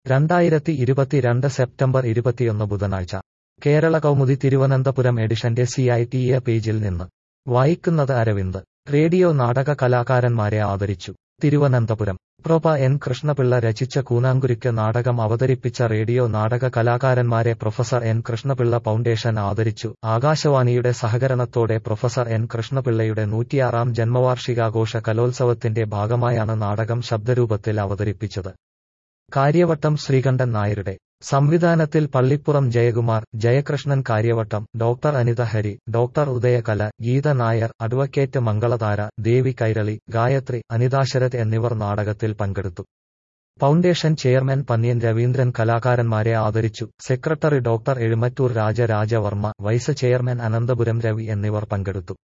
രണ്ടായിരത്തി ഇരുപത്തിരണ്ട് സെപ്റ്റംബർ ഇരുപത്തിയൊന്ന് ബുധനാഴ്ച കേരള കൗമുദി തിരുവനന്തപുരം എഡിഷന്റെ സി ഐ ടി എ പേജിൽ നിന്ന് വായിക്കുന്നത് അരവിന്ദ് റേഡിയോ നാടക കലാകാരന്മാരെ ആദരിച്ചു തിരുവനന്തപുരം പ്രൊപ എൻ കൃഷ്ണപിള്ള രചിച്ച കൂനാങ്കുരിക്ക് നാടകം അവതരിപ്പിച്ച റേഡിയോ നാടക കലാകാരന്മാരെ പ്രൊഫസർ എൻ കൃഷ്ണപിള്ള ഫൗണ്ടേഷൻ ആദരിച്ചു ആകാശവാണിയുടെ സഹകരണത്തോടെ പ്രൊഫസർ എൻ കൃഷ്ണപിള്ളയുടെ നൂറ്റിയാറാം ജന്മവാർഷികാഘോഷ കലോത്സവത്തിന്റെ ഭാഗമായാണ് നാടകം ശബ്ദരൂപത്തിൽ അവതരിപ്പിച്ചത് കാര്യവട്ടം ശ്രീകണ്ഠൻ നായരുടെ സംവിധാനത്തിൽ Pallippuram Jayakumar Jayakrishnan Karyavattom doctor Anitha Hari doctor Udayakala Geetha Nair advocate Mangalathara Devi Kairali Gayathri Anitha Sarath എന്നിവർ നാടകത്തിൽ പങ്കെടുത്തു ഫൗണ്ടേഷൻ ചെയർമാൻ പന്ന്യൻ രവീന്ദ്രൻ കലാകാരന്മാരെ ആദരിച്ചു secretary doctor Ezhumattoor Rajarajavarma vice chairman Ananthapuram Ravi എന്നിവർ പങ്കെടുത്തു